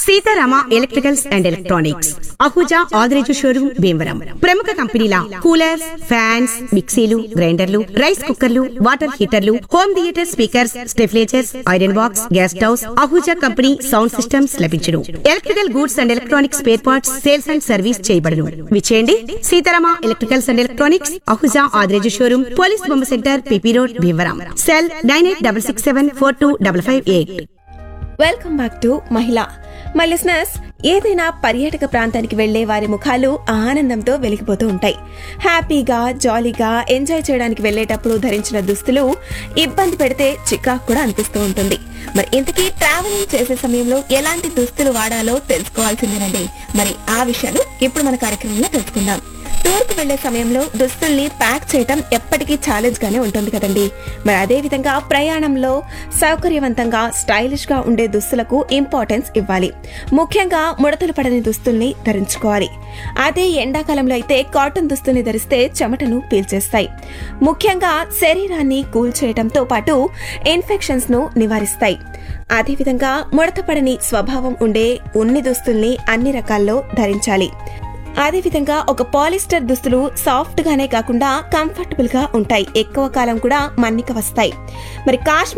Sitarama electricals and electronics Ahuja Adireju showroom Bhimavaram ప్రముఖ కంపెనీల coolers fans మిక్సీలు గ్రైండర్లు రైస్ కుక్కర్లు వాటర్ హీటర్లు home theatre speakers stabilizers iron box gas stoves Ahuja company sound systems లభించును electrical goods and electronics spare parts sales and service చేయబడును విచేయండి Sitarama electricals and electronics Ahuja Adireju showroom police బొమ్మ centre PP road Bhimavaram cell nine eight double six seven four two double five eight welcome back to మహిళ my listeners ఏదైనా పర్యాటక ప్రాంతానికి వెళ్లే వారి ముఖాలు ఆనందంతో వెలిగిపోతూ ఉంటాయి హ్యాపీగా జాలీగా ఎంజాయ్ చేయడానికి వెళ్లేటప్పుడు ధరించిన దుస్తులు ఇబ్బంది పెడితే చికాకు కూడా అనిపిస్తూ ఉంటుంది మరి ఇంతకీ ట్రావెలింగ్ చేసే సమయంలో ఎలాంటి దుస్తులు వాడాలో తెలుసుకోవాల్సిందేనండి మరి ఆ విషయాలు ఇప్పుడు మన కార్యక్రమంలో తెలుసుకుందాం టూర్ కు వెళ్లే సమయంలో దుస్తుల్ని ప్యాక్ చేయటం ఎప్పటికీ ఛాలెంజ్ గానే ఉంటుంది కదండి మరి అదే విధంగా ప్రయాణంలో సౌకర్యవంతంగా స్టైలిష్ గా ఉండే దుస్తులకు ఇంపార్టెన్స్ ఇవ్వాలి ముఖ్యంగా ముడతలు పడని దుస్తుల్ని ధరించుకోవాలి అదే ఎండాకాలంలో అయితే కాటన్ దుస్తుల్ని ధరిస్తే చెమటను పీల్చేస్తాయి ముఖ్యంగా శరీరాన్ని కూల్ చేయటంతో పాటు ఇన్ఫెక్షన్స్ ను నివారిస్తాయి అదేవిధంగా ముడతపడని స్వభావం ఉండే ఉన్ని దుస్తుల్ని అన్ని రకాల్లో ధరించాలి అదేవిధంగా ఒక పాలిస్టర్ దుస్తులు సాఫ్ట్ గానే కాకుండా కంఫర్టబుల్ గా ఉంటాయి ఎక్కువ కాలం కూడా మన్నిక వస్తాయి మరి కాశ్మీర్